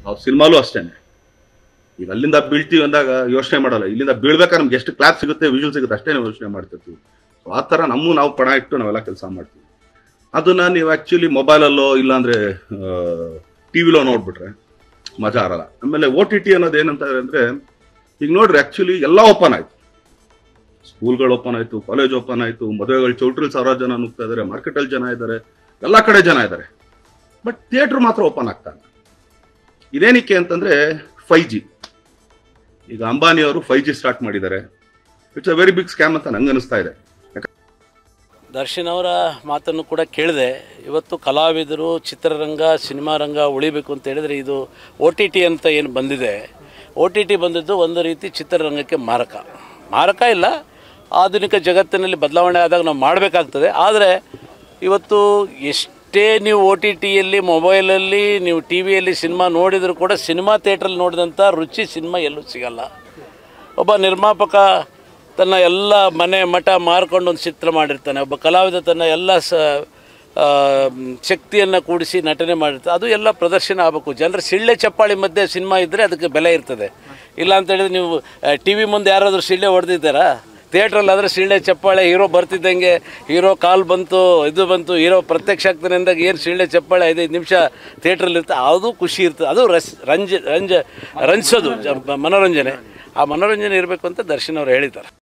ಅವ್ರ ಸಿನಿಮಾಲು ಅಷ್ಟೇನೆ ಈಗ ಅಲ್ಲಿಂದ ಬೀಳ್ತೀವಿ ಅಂದಾಗ ಯೋಚನೆ ಮಾಡಲ್ಲ ಇಲ್ಲಿಂದ ಬೀಳ್ಬೇಕಾದ್ರೆ ನಮ್ಗೆ ಎಷ್ಟು ಕ್ಲಾಸ್ ಸಿಗುತ್ತೆ ವಿಜುವಲ್ ಸಿಗುತ್ತೆ ಅಷ್ಟೇ ನಾವು ಯೋಚನೆ ಮಾಡ್ತಿರ್ತೀವಿ ಸೊ ಆ ಥರ ನಮ್ಮ ನಾವು ಪಣ ಇಟ್ಟು ನಾವೆಲ್ಲ ಕೆಲಸ ಮಾಡ್ತೀವಿ ಅದನ್ನ ನೀವು ಆ್ಯಕ್ಚುಲಿ ಮೊಬೈಲಲ್ಲೋ ಇಲ್ಲಾಂದ್ರೆ ಟಿ ವಿಲೋ ನೋಡ್ಬಿಟ್ರೆ ಮಜಾ ಇರಲ್ಲ ಆಮೇಲೆ ಓ ಟಿ ಟಿ ಅನ್ನೋದು ಏನಂತ ಅಂದ್ರೆ ಈಗ ನೋಡ್ರಿ ಆ್ಯಕ್ಚುಲಿ ಎಲ್ಲ ಓಪನ್ ಆಯ್ತು ಸ್ಕೂಲ್ಗಳು ಓಪನ್ ಆಯ್ತು ಕಾಲೇಜ್ ಓಪನ್ ಆಯ್ತು ಮದುವೆಗಳು ಚೌಟ್ರಲ್ಲಿ ಸಾವಿರಾರು ಜನ ನುಗ್ತಾ ಇದ್ದಾರೆ ಮಾರ್ಕೆಟಲ್ಲಿ ಜನ ಇದ್ದಾರೆ ಎಲ್ಲ ಕಡೆ ಜನ ಇದ್ದಾರೆ ಬಟ್ ಥಿಯೇಟ್ರ್ ಮಾತ್ರ ಓಪನ್ ಆಗ್ತಾ ಇಲ್ಲ ಇದೇನಕ್ಕೆ ಅಂತಂದ್ರೆ ಫೈವ್ ಜಿ ಈಗ ಅಂಬಾನಿ ಅವರು ಫೈವ್ ಜಿ ಸ್ಟಾರ್ಟ್ ಮಾಡಿದ್ದಾರೆ it's a very big scam ಅಂತ ನಂಗೆ ಅನಿಸ್ತಾ ಇದೆ ದರ್ಶನ್ ಅವರ ಮಾತನ್ನು ಕೂಡ ಕೇಳಿದೆ ಇವತ್ತು ಕಲಾವಿದರು ಚಿತ್ರರಂಗ ಸಿನಿಮಾ ರಂಗ ಉಳಿಬೇಕು ಅಂತ ಹೇಳಿದರೆ ಇದು ಒ ಟಿ ಟಿ ಅಂತ ಏನು ಬಂದಿದೆ ಒ ಟಿ ಟಿ ಬಂದಿದ್ದು ಒಂದು ರೀತಿ ಚಿತ್ರರಂಗಕ್ಕೆ ಮಾರಕ ಮಾರಕ ಇಲ್ಲ ಆಧುನಿಕ ಜಗತ್ತಿನಲ್ಲಿ ಬದಲಾವಣೆ ಆದಾಗ ನಾವು ಮಾಡಬೇಕಾಗ್ತದೆ ಆದರೆ ಇವತ್ತು ಎಷ್ಟೇ ನೀವು ಒ ಟಿ ಟಿಯಲ್ಲಿ ಮೊಬೈಲಲ್ಲಿ ನೀವು ಟಿ ವಿಯಲ್ಲಿ ಸಿನಿಮಾ ನೋಡಿದರೂ ಕೂಡ ಸಿನಿಮಾ ಥಿಯೇಟ್ರಲ್ಲಿ ನೋಡಿದಂಥ ರುಚಿ ಸಿನಿಮಾ ಎಲ್ಲೂ ಸಿಗಲ್ಲ ಒಬ್ಬ ನಿರ್ಮಾಪಕ ತನ್ನ ಎಲ್ಲ ಮನೆ ಮಠ ಮಾರ್ಕೊಂಡು ಒಂದು ಚಿತ್ರ ಮಾಡಿರ್ತಾನೆ ಒಬ್ಬ ಕಲಾವಿದ ತನ್ನ ಎಲ್ಲ ಸ ಶಕ್ತಿಯನ್ನು ಕೂಡಿಸಿ ನಟನೆ ಮಾಡಿರ್ತಾನೆ ಅದು ಎಲ್ಲ ಪ್ರದರ್ಶನ ಆಗಬೇಕು ಜನರ ಸಿಳ್ಳೆ ಚಪ್ಪಾಳಿ ಮಧ್ಯೆ ಸಿನಿಮಾ ಇದ್ದರೆ ಅದಕ್ಕೆ ಬೆಲೆ ಇರ್ತದೆ ಇಲ್ಲ ಅಂತ ಹೇಳಿದ್ರೆ ನೀವು ಟಿ ವಿ ಮುಂದೆ ಯಾರಾದರೂ ಸಿಳ್ಳೆ ಹೊಡೆದಿದ್ದಾರಾ ಥಿಯೇಟ್ರಲ್ಲಿ ಆದರೆ ಸಿಳ್ಳೆ ಚಪ್ಪಾಳೆ ಹೀರೋ ಬರ್ತಿದ್ದಂಗೆ ಹೀರೋ ಕಾಲ್ ಬಂತು ಇದು ಬಂತು ಹೀರೋ ಪ್ರತ್ಯಕ್ಷ ಆಗ್ತಾನೆ ಅಂದಾಗ ಏನು ಸಿಳ್ಳೆ ಚಪ್ಪಾಳೆ ಐದೈದು ನಿಮಿಷ ಥಿಯೇಟ್ರಲ್ಲಿ ಇರ್ತದೆ ಅದು ಖುಷಿ ಇರ್ತದೆ ಅದು ರಸ್ ರಂಜ ರಂಜ ರಂಜಿಸೋದು ಜ- ಮನೋರಂಜನೆ ಆ ಮನೋರಂಜನೆ ಇರಬೇಕು ಅಂತ ದರ್ಶನ್ ಅವರು ಹೇಳಿದ್ದಾರೆ